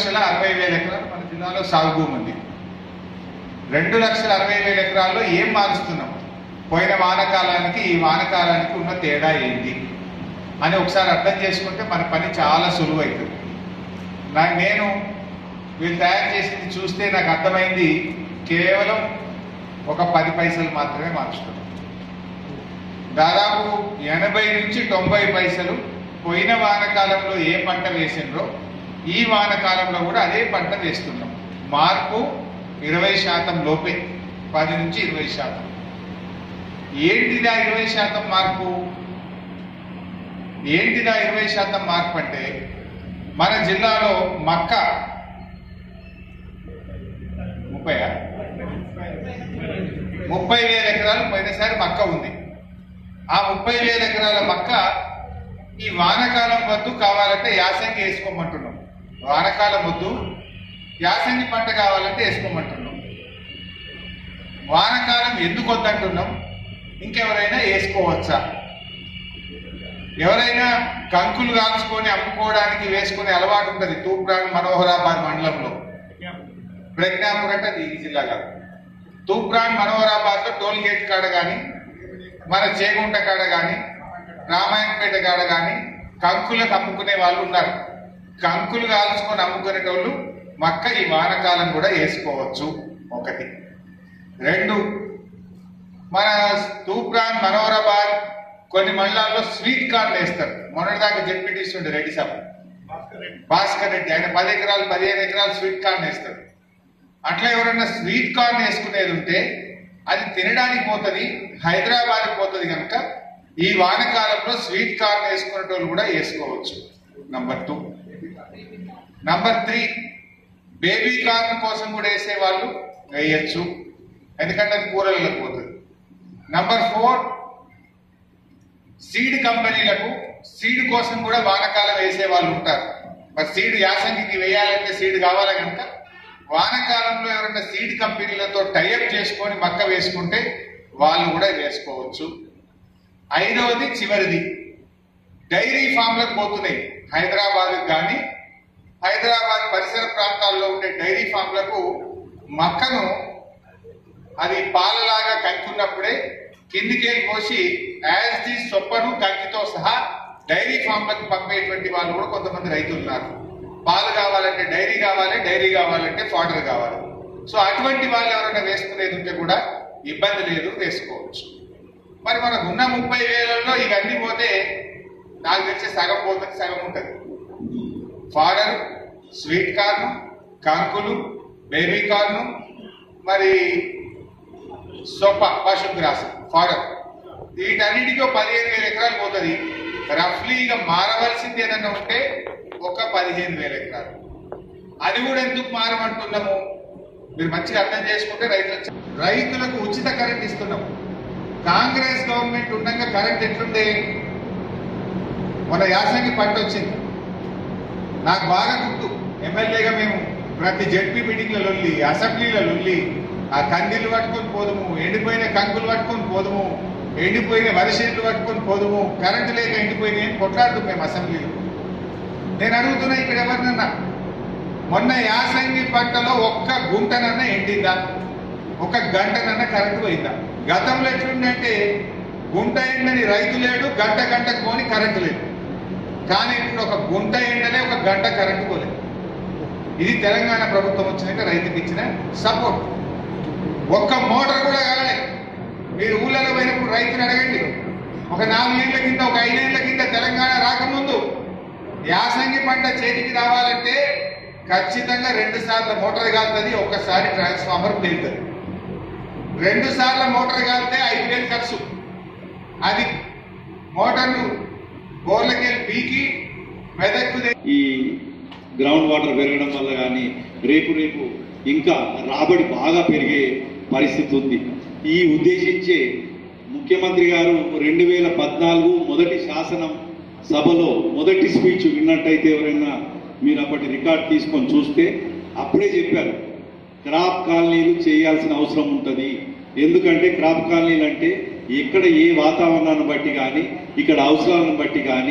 లక్షల అరవై వేల ఎకరాలు మన జిల్లాలో సాగు భూమి ఉంది రెండు లక్షల అరవై వేల ఎకరాల్లో ఏం మారుస్తున్నాం పోయిన వానకాలానికి ఈ వానకాలానికి ఉన్న తేడా ఏంటి అని ఒకసారి అర్థం చేసుకుంటే మన పని చాలా సులువు అవుతుంది నా- నేను వీళ్ళు తయారు చేసింది చూస్తే నాకు అర్థమైంది కేవలం ఒక పది పైసలు మాత్రమే మార్చుతున్నాం దాదాపు ఎనభై నుంచి తొంభై పైసలు పోయిన వానకాలంలో ఏ పంట వేసిండ్రో ఈ వానకాలంలో కూడా అదే పంట వేస్తున్నాం మార్పు ఇరవై శాతం లోపే పది నుంచి ఇరవై శాతం ఏంటిదా ఇరవై శాతం మార్పు ఏంటిదా ఇరవై శాతం మార్పు అంటే మన జిల్లాలో మక్క ముప్పై ముప్పై వేల ఎకరాలు పోయినసారి మక్క ఉంది ఆ ముప్పై వేల ఎకరాల మక్క ఈ వానకాలం వద్దు కావాలంటే యాసంగి వేసుకోమంటున్నాం వానకాలం వద్దు యాసంగి పంట కావాలంటే వేసుకోమంటున్నాం వానకాలం ఎందుకు వద్దంటున్నాం ఇంకెవరైనా వేసుకోవచ్చా ఎవరైనా కంకులు కాల్చుకొని అమ్ముకోవడానికి వేసుకునే అలవాటు ఉంటుంది తూప్రాన్ మనోహరాబాద్ మండలంలో ప్రజ్ఞాపూర్ అంటే అది ఈ జిల్లా కాదు తూప్రాన్ మనోహరాబాద్ లో టోల్ గేట్ కాడ కానీ మన చేగుంట కాడ కానీ రామాయణపేట కాడ కానీ కంకులకు అమ్ముకునే వాళ్ళు ఉన్నారు కంకులు కాల్చుకొని అమ్ముకునేటోళ్ళు మక్క ఈ వానకాలం కూడా వేసుకోవచ్చు ఒకటి రెండు మన తూప్రాన్ మనోహరాబాద్ కొన్ని మండలాల్లో స్వీట్ కార్న్ వేస్తారు మొన్నటిదాకా జడ్పీటీస్తుండే రెడ్డి సభ భాస్కర్ రెడ్డి ఆయన పది ఎకరాలు పదిహేను ఎకరాలు స్వీట్ కార్న్ వేస్తారు అట్లా ఎవరైనా స్వీట్ కార్న్ వేసుకునేది ఉంటే అది తినడానికి పోతుంది హైదరాబాద్ పోతుంది కనుక ఈ వానకాలంలో స్వీట్ కార్న్ వేసుకునేటోళ్ళు కూడా వేసుకోవచ్చు number two number three baby corn కోసం కూడా వేసే వాళ్ళు వేయచ్చు ఎందుకంటే అది కూరలకు పోతుంది నంబర్ ఫోర్ సీడ్ కంపెనీలకు సీడ్ కోసం కూడా వానకాలం వేసే వాళ్ళు ఉంటారు మరి సీడ్ యాసంగికి వేయాలంటే సీడ్ కావాలి కనుక వానకాలంలో ఎవరైనా సీడ్ కంపెనీలతో టైఅప్ చేసుకొని మక్క వేసుకుంటే వాళ్ళు కూడా వేసుకోవచ్చు ఐదవది చివరిది డైరీ ఫామ్లకు పోతున్నాయి హైదరాబాద్ కానీ హైదరాబాద్ పరిసర ప్రాంతాల్లో ఉండే డైరీ ఫామ్లకు మక్కను అది పాలలాగా కంకున్నప్పుడే కిందికెళ్ళి పోసి యాజ్ ది సొప్పను కంకితో సహా డైరీ ఫామ్లకు పంపేటువంటి వాళ్ళు కూడా కొంతమంది రైతులు ఉన్నారు పాలు కావాలంటే డైరీ కావాలి డైరీ కావాలంటే ఫాడర్ కావాలి సో అటువంటి వాళ్ళు ఎవరైనా వేసుకునేది ఉంటే కూడా ఇబ్బంది లేదు వేసుకోవచ్చు మరి మనకు ఉన్న ముప్పై వేలలో ఇవన్నీ పోతే నాకు తెలిసి సగం పోతుంది సగం ఉంటుంది ఫాడర్ స్వీట్ కార్న్ కంకులు బేబీ కార్న్ మరి సొప్ప పశుగ్రాసం ఫాడర్ వీటన్నిటికీ ఒక పదిహేను వేల ఎకరాలు పోతుంది రఫ్లీ ఇక మారవలసింది ఏదన్నా ఉంటే ఒక పదిహేను వేల ఎకరాలు అది కూడా ఎందుకు మారమంటున్నాము మీరు మంచిగా అర్థం చేసుకుంటే రైతులకు రైతులకు ఉచిత కరెంట్ ఇస్తున్నాం కాంగ్రెస్ గవర్నమెంట్ ఉండగా కరెంట్ ఎట్లుండే మన యాసంగి పంట వచ్చింది నాకు బాగా గుర్తు ఎమ్మెల్యేగా మేము ప్రతి జడ్పీ మీటింగ్లలో లొల్లి అసెంబ్లీలో లొల్లి ఆ కందిలు పట్టుకొని పోదుము ఎండిపోయిన కంకులు పట్టుకొని పోదుము ఎండిపోయిన వరిసేట్లు పట్టుకొని పోదుము కరెంటు లేక ఎండిపోయినాయి అని కొట్లాడుతాం మేము అసెంబ్లీలో నేను అడుగుతున్నా ఇక్కడ ఎవరినన్నా మొన్న యాసంగి పంటలో ఒక్క గుంటనన్నా ఎండిందా ఒక గంటనన్నా కరెంటు పోయిందా గతంలో ఎట్లుందంటే గుంట ఎండని రైతు లేడు గంట గంటకు పోని కరెంటు లేదు కానీ ఇప్పుడు ఒక గుంట ఎండలే ఒక గంట కరెంటు పోలేదు ఇది తెలంగాణ ప్రభుత్వం వచ్చినాక రైతుకి ఇచ్చిన సపోర్ట్ ఒక్క మోటార్ కూడా కాలే మీరు ఊళ్ళలో పోయినప్పుడు రైతుని అడగండి ఒక నాలుగేళ్ల కింద ఒక ఐదేళ్ల కింద తెలంగాణ రాకముందు యాసంగి పంట చేతికి రావాలంటే ఖచ్చితంగా రెండు సార్లు మోటార్ కాలుతుంది ఒక్కసారి ట్రాన్స్ఫార్మర్ పేలుతుంది రెండు సార్లు మోటార్ కాలితే ఐదు వేలు ఖర్చు అది మోటార్ను బోర్లకి వెళ్ళి పీకి మెదక్కు తె- ఈ గ్రౌండ్ వాటర్ పెరగడం వల్ల కానీ రేపు రేపు ఇంకా రాబడి బాగా పెరిగే పరిస్థితి ఉంది ఈ ఉద్దేశించే ముఖ్యమంత్రి గారు రెండు వేల పద్నాలుగు మొదటి శాసనం సభలో మొదటి స్పీచ్ విన్నట్టయితే ఎవరైనా మీరు అప్పటి రికార్డ్ తీసుకొని చూస్తే అప్పుడే చెప్పారు క్రాప్ కాలనీలు చేయాల్సిన అవసరం ఉంటుంది ఎందుకంటే క్రాప్ కాలనీలు అంటే ఎక్కడ ఏ వాతావరణాన్ని బట్టి కానీ ఇక్కడ అవసరాలను బట్టి కానీ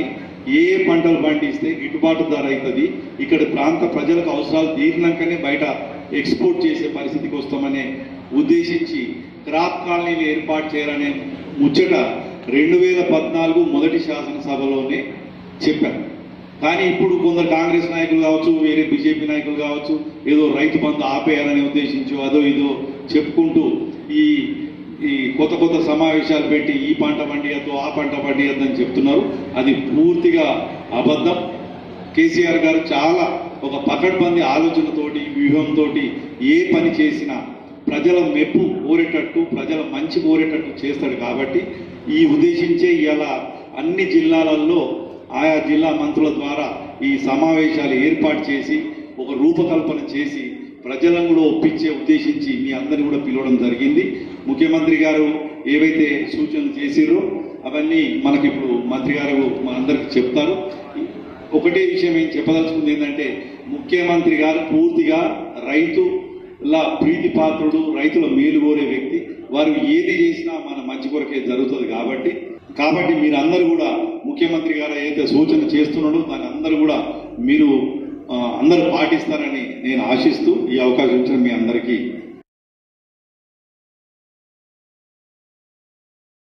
ఏ ఏ పంటలు పండిస్తే గిట్టుబాటు ధర అవుతుంది ఇక్కడ ప్రాంత ప్రజలకు అవసరాలు తీరినాకనే బయట ఎక్స్పోర్ట్ చేసే పరిస్థితికి వస్తామనే ఉద్దేశించి క్రాప్ కాలనీని ఏర్పాటు చేయాలనే ముచ్చట రెండు వేల పద్నాలుగు మొదటి శాసనసభలోనే చెప్పారు కానీ ఇప్పుడు కొందరు కాంగ్రెస్ నాయకులు కావచ్చు వేరే బీజేపీ నాయకులు కావచ్చు ఏదో రైతు బంధు ఆపేయాలని ఉద్దేశించు అదో ఇదో చెప్పుకుంటూ ఈ ఈ కొత్త కొత్త సమావేశాలు పెట్టి ఈ పంట పండియద్దు ఆ పంట పండియద్దు అని చెప్తున్నారు అది పూర్తిగా అబద్ధం కేసీఆర్ గారు చాలా ఒక పకడ్బందీ ఆలోచనతోటి వ్యూహంతో ఏ పని చేసినా ప్రజల మెప్పు కోరేటట్టు ప్రజల మంచి కోరేటట్టు చేస్తాడు కాబట్టి ఈ ఉద్దేశించే ఇలా అన్ని జిల్లాలలో ఆయా జిల్లా మంత్రుల ద్వారా ఈ సమావేశాలు ఏర్పాటు చేసి ఒక రూపకల్పన చేసి ప్రజలను కూడా ఒప్పించే ఉద్దేశించి మీ అందరిని కూడా పిలవడం జరిగింది ముఖ్యమంత్రి గారు ఏవైతే సూచనలు చేసిరో అవన్నీ మనకి ఇప్పుడు మంత్రి గారు మనందరికి చెప్తారు ఒకటే విషయం ఏం చెప్పదలుచుకుంది ఏంటంటే ముఖ్యమంత్రి గారు పూర్తిగా రైతుల ప్రీతి పాత్రుడు రైతుల మేలు కోరే వ్యక్తి వారు ఏది చేసినా మన మంచి కొరకే జరుగుతుంది కాబట్టి కాబట్టి మీరందరూ కూడా ముఖ్యమంత్రి గారు ఏదైతే సూచన చేస్తున్నాడో దాన్ని అందరూ కూడా మీరు ఆ, అందరూ పాటిస్తారని నేను ఆశిస్తూ ఈ అవకాశం ఇచ్చిన మీ అందరికీ